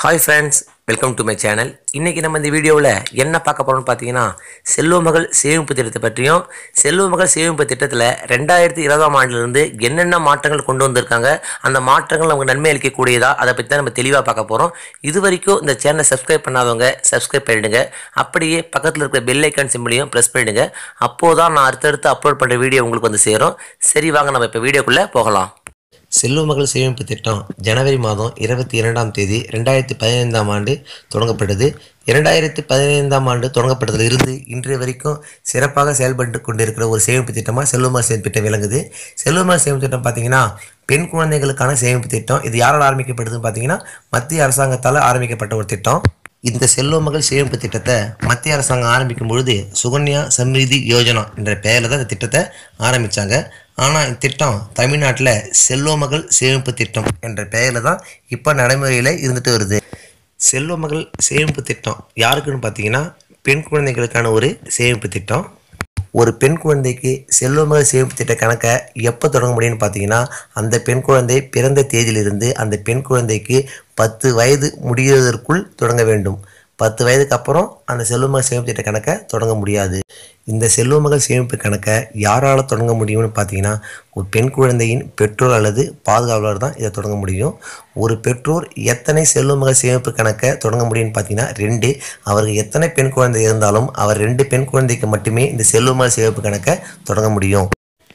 hi friends welcome to my channel இன்றைக்கி நம்ம இந்த வீடியோவில் என்ன பார்க்க போகிறோம்னு பார்த்தீங்கன்னா செல்வ மகள் சேமிப்பு திட்டத்தை பற்றியும் செல்வ மகள் சேமிப்பு திட்டத்தில் ரெண்டாயிரத்தி இருபதாம் ஆண்டிலிருந்து என்னென்ன மாற்றங்கள் கொண்டு வந்திருக்காங்க அந்த மாற்றங்கள் நமக்கு நன்மை அளிக்கக்கூடியதா அதை பற்றி தான் நம்ம தெளிவாக பார்க்க போகிறோம் இது வரைக்கும் இந்த சேனலை சப்ஸ்கிரைப் பண்ணாதவங்க சப்ஸ்கிரைப் பண்ணிடுங்க அப்படியே பக்கத்தில் இருக்கிற பெல் ஐக்கான் சிம்பிளையும் ப்ரெஸ் பண்ணிடுங்க அப்போது தான் நான் அடுத்தடுத்து அப்லோட் பண்ணுற வீடியோ உங்களுக்கு வந்து சேரும் சரி வாங்க நம்ம இப்போ வீடியோக்குள்ளே போகலாம் செல்வ மகள் சேமிப்பு திட்டம் ஜனவரி மாதம் இருபத்தி இரண்டாம் தேதி ரெண்டாயிரத்தி பதினைந்தாம் ஆண்டு தொடங்கப்பட்டது இரண்டாயிரத்தி பதினைந்தாம் ஆண்டு தொடங்கப்பட்டதில் இருந்து இன்றைய வரைக்கும் சிறப்பாக செயல்பட்டு கொண்டிருக்கிற ஒரு சேமிப்பு திட்டமாக செல்வமகள் சேமிப்பு திட்டம் விளங்குது செல்வமகள் சேமிப்பு திட்டம் பார்த்தீங்கன்னா பெண் குழந்தைகளுக்கான சேமிப்பு திட்டம் இது யாரால் ஆரம்பிக்கப்படுதுன்னு பார்த்தீங்கன்னா மத்திய அரசாங்கத்தால் ஆரம்பிக்கப்பட்ட ஒரு திட்டம் இந்த செல்வ மகள் சேமிப்பு திட்டத்தை மத்திய அரசாங்கம் ஆரம்பிக்கும் பொழுது சுகன்யா சம்ரிதி யோஜனா என்ற பெயரில் தான் இந்த திட்டத்தை ஆரம்பித்தாங்க ஆனால் இந்த திட்டம் தமிழ்நாட்டில் செல்வ மகள் சேமிப்பு திட்டம் என்ற பெயரில் தான் இப்போ நடைமுறையில் இருந்துட்டு வருது செல்வ மகள் சேமிப்பு திட்டம் யாருக்குன்னு பார்த்தீங்கன்னா பெண் குழந்தைகளுக்கான ஒரு சேமிப்பு திட்டம் ஒரு பெண் குழந்தைக்கு செல்வமகள் சேமிப்பு திட்ட கணக்கை எப்போ தொடங்க முடியும்னு பார்த்தீங்கன்னா அந்த பெண் குழந்தை பிறந்த தேதியிலிருந்து அந்த பெண் குழந்தைக்கு பத்து வயது முடிவதற்குள் தொடங்க வேண்டும் பத்து வயதுக்கு அப்புறம் அந்த செல்வமகள் சேமிப்பு திட்ட கணக்கை தொடங்க முடியாது இந்த செல்வமகள் சேமிப்பு கணக்கை யாரால் தொடங்க முடியும்னு பார்த்தீங்கன்னா ஒரு பெண் குழந்தையின் பெற்றோர் அல்லது பாதுகாவலர் தான் இதை தொடங்க முடியும் ஒரு பெற்றோர் எத்தனை செல்வமகள் சேமிப்பு கணக்கை தொடங்க முடியும்னு பார்த்தீங்கன்னா ரெண்டு அவருக்கு எத்தனை பெண் குழந்தை இருந்தாலும் அவர் ரெண்டு பெண் குழந்தைக்கு மட்டுமே இந்த செல்வமகள் சேமிப்பு கணக்கை தொடங்க முடியும்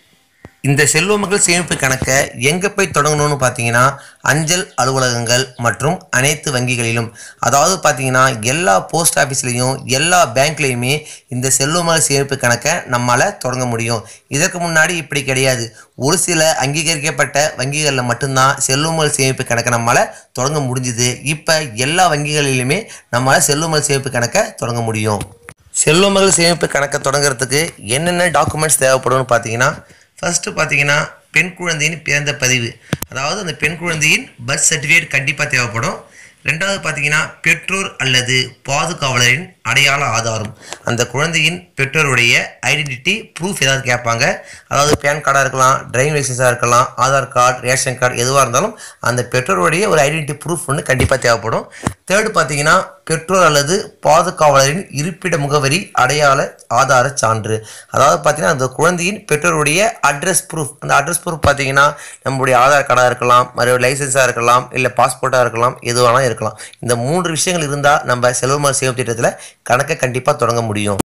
இந்த செல்வமகள் சேமிப்பு கணக்கை எங்கே போய் தொடங்கணும்னு பார்த்தீங்கன்னா அஞ்சல் அலுவலகங்கள் மற்றும் அனைத்து வங்கிகளிலும் அதாவது பார்த்தீங்கன்னா எல்லா போஸ்ட் ஆஃபீஸ்லேயும் எல்லா பேங்க்லேயுமே இந்த செல்வமகள் சேமிப்பு கணக்கை நம்மளால் தொடங்க முடியும் இதற்கு முன்னாடி இப்படி கிடையாது ஒரு சில அங்கீகரிக்கப்பட்ட வங்கிகளில் மட்டும்தான் செல்வமகள் சேமிப்பு கணக்கை நம்மளால் தொடங்க முடிஞ்சுது இப்போ எல்லா வங்கிகளிலுமே நம்மளால் செல்வமகள் சேமிப்பு கணக்கை தொடங்க முடியும் செல்வமகள் சேமிப்பு கணக்கை தொடங்குறதுக்கு என்னென்ன டாக்குமெண்ட்ஸ் தேவைப்படும்னு பார்த்தீங்கன்னா ஃபஸ்ட்டு பார்த்தீங்கன்னா பெண் குழந்தையின் பிறந்த பதிவு அதாவது அந்த பெண் குழந்தையின் பர்த் சர்டிஃபிகேட் கண்டிப்பாக தேவைப்படும் ரெண்டாவது பார்த்தீங்கன்னா பெற்றோர் அல்லது பாதுகாவலரின் அடையாள ஆதாரம் அந்த குழந்தையின் பெற்றோருடைய ஐடென்டிட்டி ப்ரூஃப் ஏதாவது கேட்பாங்க அதாவது பேன் கார்டாக இருக்கலாம் டிரைவிங் லைசன்ஸாக இருக்கலாம் ஆதார் கார்டு ரேஷன் கார்டு எதுவாக இருந்தாலும் அந்த பெற்றோருடைய ஒரு ஐடென்டிட்டி ப்ரூஃப் ஒன்று கண்டிப்பாக தேவைப்படும் தேர்டு பார்த்தீங்கன்னா பெற்றோர் அல்லது பாதுகாவலரின் இருப்பிட முகவரி அடையாள ஆதார சான்று அதாவது பார்த்தீங்கன்னா அந்த குழந்தையின் பெற்றோருடைய அட்ரஸ் ப்ரூஃப் அந்த அட்ரஸ் ப்ரூஃப் பார்த்தீங்கன்னா நம்மளுடைய ஆதார் கார்டாக இருக்கலாம் மறுபடியும் லைசன்ஸாக இருக்கலாம் இல்லை பாஸ்போர்ட்டாக இருக்கலாம் எது வேணாலும் இருக்கலாம் இந்த மூன்று விஷயங்கள் இருந்தால் நம்ம செல்வமகள் சேமிப்பு திட்டத்தில் கணக்கை கண்டிப்பாக தொடங்க முடியும்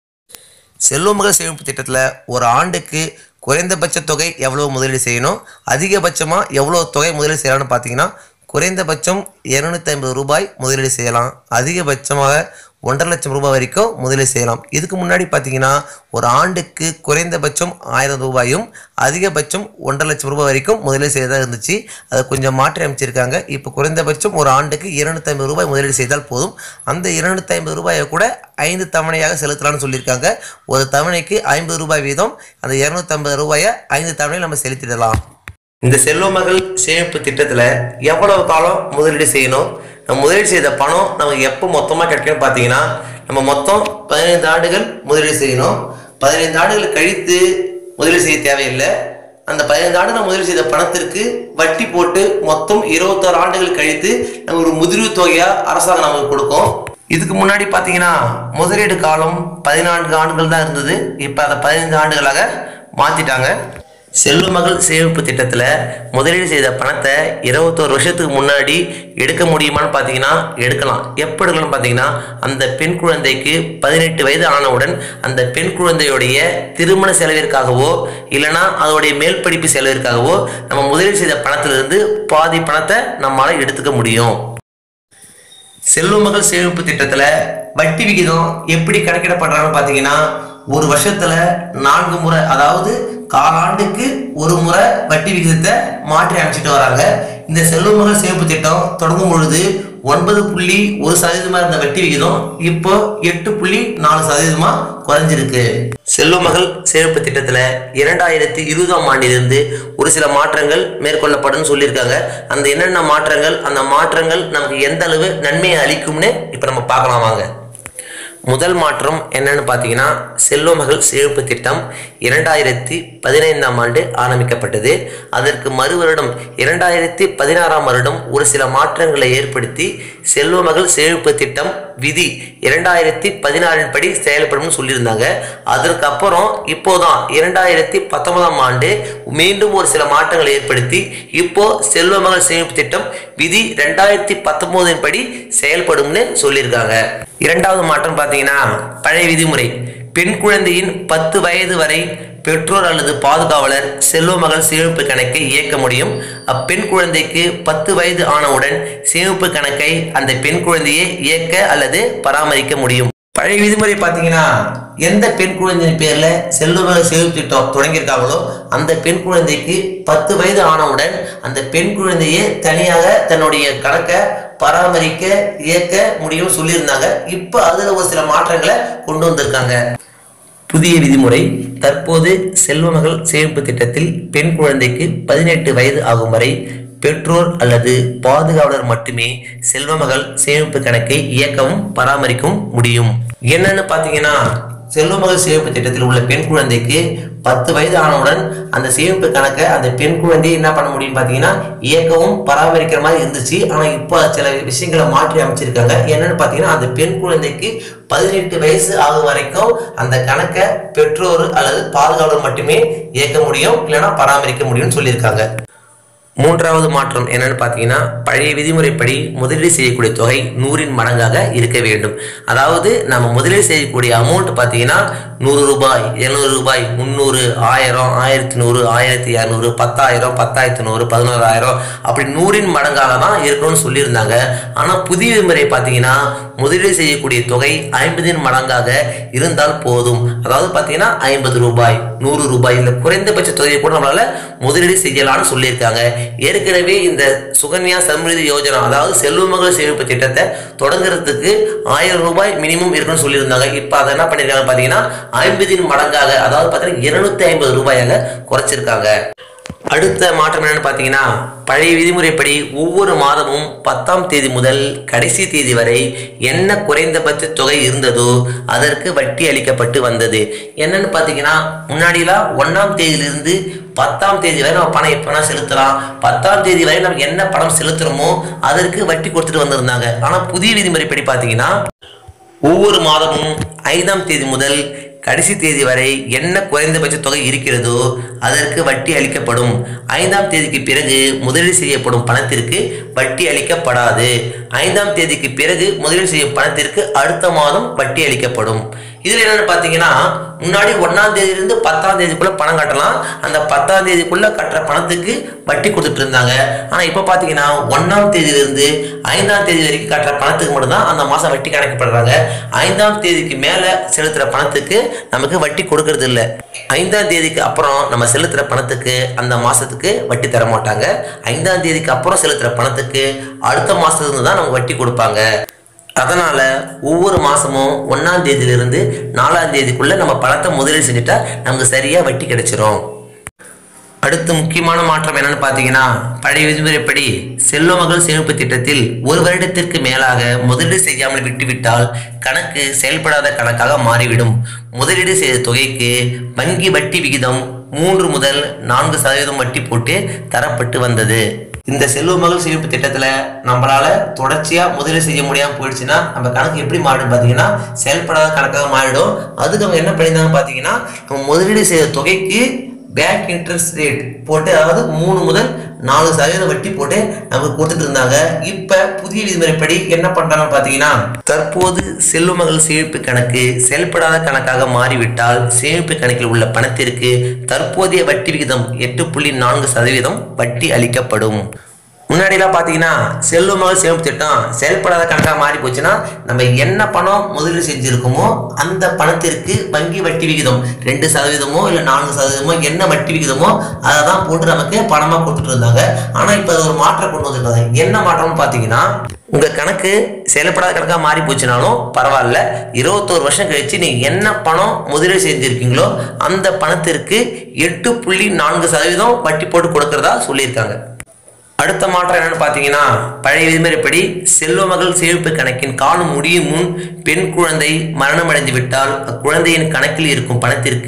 செல்வமகள் சேமிப்பு திட்டத்தில் ஒரு ஆண்டுக்கு குறைந்தபட்ச தொகை எவ்வளோ முதலீடு செய்யணும் அதிகபட்சமாக எவ்வளோ தொகை முதலீடு செய்யலாம்னு பார்த்தீங்கன்னா குறைந்தபட்சம் இரநூத்தி ஐம்பது ரூபாய் முதலீடு செய்யலாம் அதிகபட்சமாக ஒன்றரை லட்சம் ரூபாய் வரைக்கும் முதலீடு செய்யலாம் இதுக்கு முன்னாடி பார்த்தீங்கன்னா ஒரு ஆண்டுக்கு குறைந்தபட்சம் ஆயிரம் ரூபாயும் அதிகபட்சம் ஒன்றரை லட்சம் ரூபாய் வரைக்கும் முதலீடு செய்யறதா இருந்துச்சு அதை கொஞ்சம் மாற்றி அமைச்சிருக்காங்க இப்போ குறைந்தபட்சம் ஒரு ஆண்டுக்கு இருநூத்தி ஐம்பது ரூபாய் முதலீடு செய்தால் போதும் அந்த இருநூத்தி ஐம்பது ரூபாயை கூட ஐந்து தவணையாக செலுத்தலாம்னு சொல்லியிருக்காங்க ஒரு தவணைக்கு ஐம்பது ரூபாய் வீதம் அந்த இருநூத்தி ஐம்பது ரூபாயை ஐந்து தவணையில் நம்ம செலுத்திடலாம் இந்த செல்வமகள் சேமிப்பு திட்டத்தில் எவ்வளவு காலம் முதலீடு செய்யணும் நம்ம முதலீடு செய்த பணம் நமக்கு எப்போ மொத்தமாக கிடைக்கும்னு பார்த்தீங்கன்னா நம்ம மொத்தம் பதினைந்து ஆண்டுகள் முதலீடு செய்யணும் பதினைந்து ஆண்டுகள் கழித்து முதலீடு செய்ய தேவையில்லை அந்த பதினைந்து ஆண்டு நம்ம முதலீடு செய்த பணத்திற்கு வட்டி போட்டு மொத்தம் இருபத்தோரு ஆண்டுகள் கழித்து நம்ம ஒரு முதிர்வு தொகையாக அரசாங்கம் நமக்கு கொடுக்கும் இதுக்கு முன்னாடி பார்த்தீங்கன்னா முதலீடு காலம் பதினான்கு ஆண்டுகள் தான் இருந்தது இப்போ அதை பதினைந்து ஆண்டுகளாக மாற்றிட்டாங்க செல்வமகள் சேமிப்பு திட்டத்தில் முதலீடு செய்த பணத்தை இருபத்தோரு வருஷத்துக்கு முன்னாடி எடுக்க முடியுமான்னு பார்த்தீங்கன்னா எடுக்கலாம் எப்போ எடுக்கலாம்னு பார்த்தீங்கன்னா அந்த பெண் குழந்தைக்கு பதினெட்டு வயது ஆனவுடன் அந்த பெண் குழந்தையுடைய திருமண செலவிற்காகவோ இல்லைனா அதோடைய மேல் படிப்பு செலவிற்காகவோ நம்ம முதலீடு செய்த பணத்திலிருந்து பாதி பணத்தை நம்மளால் எடுத்துக்க முடியும் செல்வமகள் சேமிப்பு திட்டத்தில் வட்டி விகிதம் எப்படி கணக்கிடப்படுறான்னு பார்த்தீங்கன்னா ஒரு வருஷத்துல நான்கு முறை அதாவது காலாண்டுக்கு ஒரு முறை வட்டி விகிதத்தை மாற்றி அமைச்சிட்டு வராங்க இந்த செல்வமகள் சேமிப்பு திட்டம் தொடங்கும் பொழுது ஒன்பது புள்ளி ஒரு சதவீதமா இருந்த வட்டி விகிதம் இப்போ எட்டு புள்ளி நாலு சதவீதமா குறைஞ்சிருக்கு செல்வமகள் சேமிப்பு திட்டத்துல இரண்டாயிரத்தி இருபதாம் ஆண்டிலிருந்து ஒரு சில மாற்றங்கள் மேற்கொள்ளப்படும் சொல்லியிருக்காங்க அந்த என்னென்ன மாற்றங்கள் அந்த மாற்றங்கள் நமக்கு எந்த அளவு நன்மையை அளிக்கும்னு இப்போ நம்ம பார்க்கலாம் வாங்க முதல் மாற்றம் என்னன்னு பார்த்தீங்கன்னா செல்வமகள் சேமிப்பு திட்டம் இரண்டாயிரத்தி பதினைந்தாம் ஆண்டு ஆரம்பிக்கப்பட்டது அதற்கு மறு வருடம் இரண்டாயிரத்தி பதினாறாம் வருடம் ஒரு சில மாற்றங்களை ஏற்படுத்தி செல்வமகள் சேமிப்பு திட்டம் விதி இரண்டாயிரத்தி பதினாறின் படி செயல்படும் சொல்லியிருந்தாங்க அதற்கப்புறம் இப்போதான் இரண்டாயிரத்தி பத்தொன்பதாம் ஆண்டு மீண்டும் ஒரு சில மாற்றங்களை ஏற்படுத்தி இப்போ செல்வமகள் சேமிப்பு திட்டம் விதி ரெண்டாயிரத்தி பத்தொன்பதின் படி செயல்படும்னு சொல்லியிருக்காங்க இரண்டாவது மாற்றம் பார்த்தீங்கன்னா பழைய விதிமுறை பெண் குழந்தையின் பத்து வயது வரை பெற்றோர் அல்லது பாதுகாவலர் செல்வமகள் சேமிப்பு கணக்கை இயக்க முடியும் அப்பெண் குழந்தைக்கு பத்து வயது ஆனவுடன் சேமிப்பு கணக்கை அந்த பெண் குழந்தையை இயக்க அல்லது பராமரிக்க முடியும் பழைய விதிமுறை பார்த்தீங்கன்னா எந்த பெண் குழந்தையின் பேர்ல செல்வமகள் சேமிப்பு திட்டம் தொடங்கியிருக்காங்களோ அந்த பெண் குழந்தைக்கு பத்து வயது ஆனவுடன் அந்த பெண் குழந்தையே தனியாக தன்னுடைய கணக்கை பராமரிக்க இயக்க முடியும்னு சொல்லியிருந்தாங்க இப்போ அதுல ஒரு சில மாற்றங்களை கொண்டு வந்திருக்காங்க புதிய விதிமுறை தற்போது செல்வமகள் சேமிப்பு திட்டத்தில் பெண் குழந்தைக்கு பதினெட்டு வயது ஆகும் வரை பெற்றோர் அல்லது பாதுகாவலர் மட்டுமே செல்வமகள் சேமிப்பு கணக்கை இயக்கவும் பராமரிக்கவும் முடியும் என்னன்னு பார்த்தீங்கன்னா செல்வமகள் சேமிப்பு திட்டத்தில் உள்ள பெண் குழந்தைக்கு பத்து வயது ஆனவுடன் அந்த சேமிப்பு கணக்கை அந்த பெண் குழந்தையை என்ன பண்ண முடியும் பார்த்தீங்கன்னா இயக்கவும் பராமரிக்கிற மாதிரி இருந்துச்சு ஆனால் இப்போ சில விஷயங்களை மாற்றி அமைச்சிருக்காங்க என்னன்னு பார்த்தீங்கன்னா அந்த பெண் குழந்தைக்கு பதினெட்டு வயசு ஆகும் வரைக்கும் அந்த கணக்கை பெற்றோர் அல்லது பாதுகாவலர் மட்டுமே இயக்க முடியும் இல்லைன்னா பராமரிக்க முடியும்னு சொல்லியிருக்காங்க மூன்றாவது மாற்றம் என்னன்னு பார்த்தீங்கன்னா பழைய விதிமுறைப்படி முதலீடு செய்யக்கூடிய தொகை நூறின் மடங்காக இருக்க வேண்டும் அதாவது நம்ம முதலீடு செய்யக்கூடிய அமௌண்ட் பார்த்தீங்கன்னா நூறு ரூபாய் இருநூறு ரூபாய் முந்நூறு ஆயிரம் ஆயிரத்தி நூறு ஆயிரத்தி இரநூறு பத்தாயிரம் பத்தாயிரத்தி நூறு பதினோராயிரம் அப்படி நூறின் மடங்காக தான் இருக்கணும்னு சொல்லியிருந்தாங்க ஆனால் புதிய விதிமுறை பார்த்தீங்கன்னா முதலீடு செய்யக்கூடிய தொகை ஐம்பதின் மடங்காக இருந்தால் போதும் அதாவது பார்த்தீங்கன்னா ஐம்பது ரூபாய் நூறு ரூபாய் இல்லை குறைந்தபட்ச தொகையை கூட நம்மளால முதலீடு செய்யலாம்னு சொல்லியிருக்காங்க ஏற்கனவே இந்த சுகன்யா சம்ரிதி யோஜனா அதாவது செல்வமகள் சேமிப்பு திட்டத்தை தொடங்குறதுக்கு ஆயிரம் ரூபாய் மினிமம் இருக்குன்னு சொல்லியிருந்தாங்க இப்போ அதை என்ன பண்ணியிருக்காங்க பார்த்தீங்கன்னா ஐம்பதின் மடங்காக அதாவது பார்த்தீங்கன்னா இருநூத்தி ஐம்பது ரூபாயாக குறைச்சிருக்காங்க அடுத்த மாற்றம் என்னன்னு பார்த்தீங்கன்னா பழைய விதிமுறைப்படி ஒவ்வொரு மாதமும் பத்தாம் தேதி முதல் கடைசி தேதி வரை என்ன குறைந்தபட்ச தொகை இருந்ததோ அதற்கு வட்டி அளிக்கப்பட்டு வந்தது என்னன்னு பார்த்தீங்கன்னா முன்னாடிலாம் ஒன்றாம் தேதியிலிருந்து பத்தாம் தேதி வரை நம்ம பணம் எப்போ வேணா செலுத்தலாம் பத்தாம் தேதி வரை நம்ம என்ன பணம் செலுத்துறோமோ அதற்கு வட்டி கொடுத்துட்டு வந்திருந்தாங்க ஆனால் புதிய விதிமுறைப்படி பார்த்தீங்கன்னா ஒவ்வொரு மாதமும் ஐந்தாம் தேதி முதல் கடைசி தேதி வரை என்ன குறைந்தபட்ச தொகை இருக்கிறதோ அதற்கு வட்டி அளிக்கப்படும் ஐந்தாம் தேதிக்கு பிறகு முதலீடு செய்யப்படும் பணத்திற்கு வட்டி அளிக்கப்படாது ஐந்தாம் தேதிக்கு பிறகு முதலீடு செய்யும் பணத்திற்கு அடுத்த மாதம் வட்டி அளிக்கப்படும் இதில் என்னன்னு பார்த்தீங்கன்னா முன்னாடி ஒன்றாம் தேதியிலிருந்து பத்தாம் தேதிக்குள்ள பணம் கட்டலாம் அந்த பத்தாம் தேதிக்குள்ள கட்டுற பணத்துக்கு வட்டி கொடுத்துட்டு இருந்தாங்க ஆனால் இப்போ பார்த்தீங்கன்னா ஒன்றாம் தேதியிலிருந்து ஐந்தாம் தேதி வரைக்கும் கட்டுற பணத்துக்கு மட்டும்தான் அந்த மாதம் வட்டி கணக்கப்படுறாங்க ஐந்தாம் தேதிக்கு மேலே செலுத்துகிற பணத்துக்கு நமக்கு வட்டி கொடுக்கறது இல்லை ஐந்தாம் தேதிக்கு அப்புறம் நம்ம செலுத்துகிற பணத்துக்கு அந்த மாதத்துக்கு வட்டி தர மாட்டாங்க ஐந்தாம் தேதிக்கு அப்புறம் செலுத்துகிற பணத்துக்கு அடுத்த மாதத்துலேருந்து தான் நமக்கு வட்டி கொடுப்பாங்க அதனால ஒவ்வொரு மாசமும் ஒன்னாம் தேதியிலிருந்து நாலாம் தேதிக்குள்ள நம்ம பணத்தை முதலீடு செஞ்சுட்டா நமக்கு சரியா வட்டி கிடைச்சிரும் அடுத்து முக்கியமான மாற்றம் என்னன்னு பார்த்தீங்கன்னா பழைய விதிமுறைப்படி செல்வமகள் சேமிப்பு திட்டத்தில் ஒரு வருடத்திற்கு மேலாக முதலீடு செய்யாமல் விட்டுவிட்டால் கணக்கு செயல்படாத கணக்காக மாறிவிடும் முதலீடு செய்த தொகைக்கு வங்கி வட்டி விகிதம் மூன்று முதல் நான்கு சதவீதம் வட்டி போட்டு தரப்பட்டு வந்தது இந்த செல்வமகள் சேமிப்பு திட்டத்துல நம்மளால தொடர்ச்சியா முதலீடு செய்ய முடியாம போயிடுச்சுன்னா நம்ம கணக்கு எப்படி மாறிடும் பாத்தீங்கன்னா செயல்படாத கணக்காக மாறிடும் அதுக்கு அவங்க என்ன பண்ணியிருந்தாங்க பாத்தீங்கன்னா நம்ம முதலீடு செய்த தொகைக்கு பேங்க் இன்ட்ரெஸ்ட் ரேட் போட்டு அதாவது மூணு முதல் நாலு சதவீதம் வட்டி போட்டு நமக்கு கொடுத்துட்டு இருந்தாங்க இப்ப புதிய விதிமுறைப்படி என்ன பண்றாங்க பாத்தீங்கன்னா தற்போது செல்வமகள் சேமிப்பு கணக்கு செயல்படாத கணக்காக மாறிவிட்டால் சேமிப்பு கணக்கில் உள்ள பணத்திற்கு தற்போதைய வட்டி விகிதம் எட்டு புள்ளி நான்கு சதவீதம் வட்டி அளிக்கப்படும் முன்னாடிலாம் பார்த்தீங்கன்னா செல்வமகள் சேமிப்பு திட்டம் செயல்படாத கணக்காக மாறி போச்சுன்னா நம்ம என்ன பணம் முதலீடு செஞ்சிருக்கோமோ அந்த பணத்திற்கு வங்கி வட்டி விகிதம் ரெண்டு சதவீதமோ இல்லை நான்கு சதவீதமோ என்ன வட்டி விகிதமோ அதை தான் போட்டு நமக்கு பணமாக கொடுத்துட்டு இருந்தாங்க ஆனால் இப்போ அது ஒரு மாற்றம் கொண்டு வந்திருக்காங்க என்ன மாற்றம்னு பார்த்தீங்கன்னா உங்க கணக்கு செயல்படாத கணக்காக மாறி போச்சுனாலும் பரவாயில்ல இருபத்தோரு வருஷம் கழிச்சு நீங்க என்ன பணம் முதலீடு செஞ்சிருக்கீங்களோ அந்த பணத்திற்கு எட்டு புள்ளி நான்கு சதவீதம் வட்டி போட்டு கொடுக்கறதா சொல்லியிருக்காங்க அடுத்த மாற்றம் என்னன்னு பார்த்தீங்கன்னா பழைய விதிமுறைப்படி செல்வமகள் சேமிப்பு கணக்கின் காலம் முடியும் முன் பெண் குழந்தை மரணமடைந்து விட்டால் அக்குழந்தையின் கணக்கில் இருக்கும் பணத்திற்கு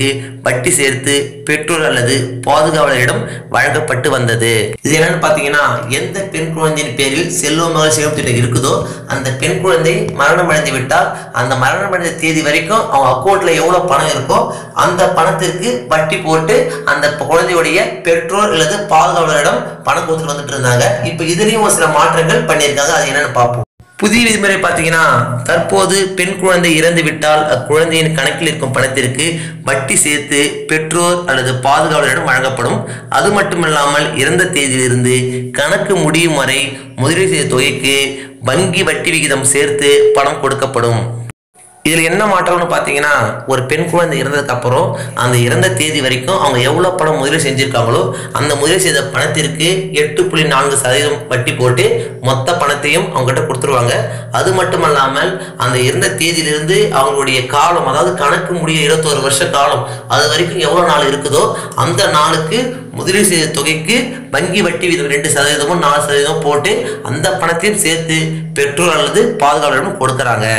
வட்டி சேர்த்து பெற்றோர் அல்லது பாதுகாவலரிடம் வழங்கப்பட்டு வந்தது இது என்னன்னு பார்த்தீங்கன்னா எந்த பெண் குழந்தையின் பேரில் செல்வ மகள் சேமிப்பு திட்டம் இருக்குதோ அந்த பெண் குழந்தை மரணம் அடைந்து விட்டால் அந்த மரணம் அடைந்த தேதி வரைக்கும் அவங்க அக்கௌண்ட்ல எவ்வளவு பணம் இருக்கோ அந்த பணத்திற்கு வட்டி போட்டு அந்த குழந்தையுடைய பெற்றோர் அல்லது பாதுகாவலரிடம் பணம் கொடுத்துட்டு வந்துட்டு இருந்தாங்க இப்போ இதுலயும் ஒரு சில மாற்றங்கள் பண்ணியிருக்காங்க அது என்னன்னு பார்ப்போம் புதிய விதிமுறை பார்த்தீங்கன்னா தற்போது பெண் குழந்தை இறந்து விட்டால் அக்குழந்தையின் கணக்கில் இருக்கும் பணத்திற்கு வட்டி சேர்த்து பெற்றோர் அல்லது பாதுகாவலரிடம் வழங்கப்படும் அது மட்டுமில்லாமல் இறந்த தேதியிலிருந்து கணக்கு முடியும் வரை முதலீடு செய்த தொகைக்கு வங்கி வட்டி விகிதம் சேர்த்து பணம் கொடுக்கப்படும் இதில் என்ன மாற்றம்னு பார்த்தீங்கன்னா ஒரு பெண் குழந்தை இறந்ததுக்கு அப்புறம் அந்த இறந்த தேதி வரைக்கும் அவங்க எவ்வளோ பணம் முதலீடு செஞ்சுருக்காங்களோ அந்த முதலீடு செய்த பணத்திற்கு எட்டு புள்ளி நான்கு சதவீதம் வட்டி போட்டு மொத்த பணத்தையும் அவங்ககிட்ட கொடுத்துருவாங்க அது மட்டுமல்லாமல் அந்த இறந்த தேதியிலிருந்து அவங்களுடைய காலம் அதாவது கணக்கு முடிய இருபத்தோரு வருஷ காலம் அது வரைக்கும் எவ்வளோ நாள் இருக்குதோ அந்த நாளுக்கு முதலீடு செய்த தொகைக்கு வங்கி வட்டி வீதம் ரெண்டு சதவீதமும் நாலு சதவீதமும் போட்டு அந்த பணத்தையும் சேர்த்து பெற்றோர் அல்லது பாதுகாவலரிடம் கொடுக்குறாங்க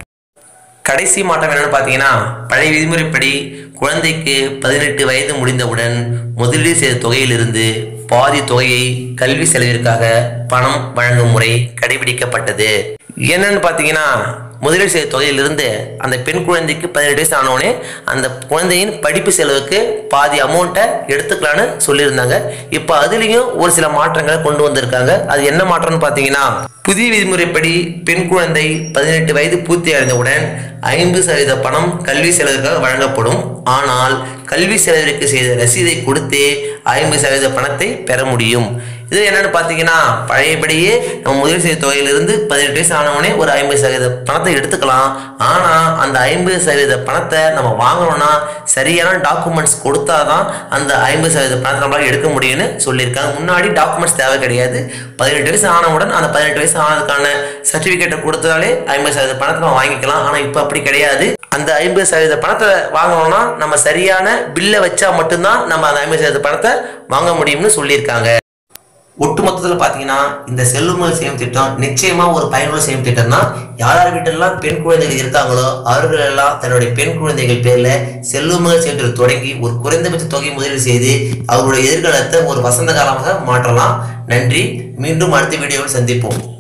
கடைசி மாற்றம் என்னன்னு பார்த்தீங்கன்னா பழைய விதிமுறைப்படி குழந்தைக்கு பதினெட்டு வயது முடிந்தவுடன் முதலீடு செய்த தொகையிலிருந்து பாதி தொகையை கல்வி செலவிற்காக பணம் வழங்கும் முறை கடைபிடிக்கப்பட்டது என்னன்னு பார்த்தீங்கன்னா முதலீடு செய்த தொகையிலிருந்து அந்த பெண் குழந்தைக்கு பதினெட்டு வயசு ஆனவுடனே அந்த குழந்தையின் படிப்பு செலவுக்கு பாதி அமௌண்ட்டை எடுத்துக்கலான்னு சொல்லியிருந்தாங்க இப்போ அதுலேயும் ஒரு சில மாற்றங்களை கொண்டு வந்திருக்காங்க அது என்ன மாற்றம்னு பார்த்தீங்கன்னா புதிய விதிமுறைப்படி பெண் குழந்தை பதினெட்டு வயது பூர்த்தி அடைந்தவுடன் ஐம்பது சதவீத பணம் கல்வி செலவிற்காக வழங்கப்படும் ஆனால் கல்வி செலவிற்கு செய்த ரசீதை கொடுத்தே ஐம்பது சதவீத பணத்தை பெற முடியும் இது என்னன்னு பார்த்தீங்கன்னா பழையபடியே நம்ம முதலீடு செய்த தொகையிலிருந்து பதினெட்டு வயசு ஆனவனே ஒரு ஐம்பது சதவீத பணத்தை எடுத்துக்கலாம் ஆனால் அந்த ஐம்பது சதவீத பணத்தை நம்ம வாங்கணும்னா சரியான டாக்குமெண்ட்ஸ் கொடுத்தாதான் அந்த ஐம்பது சதவீத பணத்தை நம்மளால எடுக்க முடியும்னு சொல்லியிருக்காங்க முன்னாடி டாக்குமெண்ட்ஸ் தேவை கிடையாது பதினெட்டு வயசு ஆனவுடன் அந்த பதினெட்டு வயசு ஆனதுக்கான சர்டிஃபிகேட்டை கொடுத்தாலே ஐம்பது சதவீத பணத்தை நம்ம வாங்கிக்கலாம் ஆனால் இப்போ அப்படி கிடையாது அந்த ஐம்பது சதவீத பணத்தை வாங்கணும்னா நம்ம சரியான பில்லை வச்சா மட்டும்தான் நம்ம அந்த ஐம்பது சதவீத பணத்தை வாங்க முடியும்னு சொல்லியிருக்காங்க ஒட்டு மொத்தத்தில் பார்த்தீங்கன்னா இந்த செல்லுமகள் சேமிப்பு திட்டம் நிச்சயமா ஒரு பயனுள்ள சேமிப்பு திட்டம் தான் யார் யார் வீட்டெல்லாம் பெண் குழந்தைகள் இருக்காங்களோ அவர்கள் எல்லாம் தன்னுடைய பெண் குழந்தைகள் பேர்ல செல்லுமகள் சேமிப்பு திட்டம் தொடங்கி ஒரு குறைந்தபட்ச தொகை முதலீடு செய்து அவருடைய எதிர்காலத்தை ஒரு வசந்த காலமாக மாற்றலாம் நன்றி மீண்டும் அடுத்த வீடியோவில் சந்திப்போம்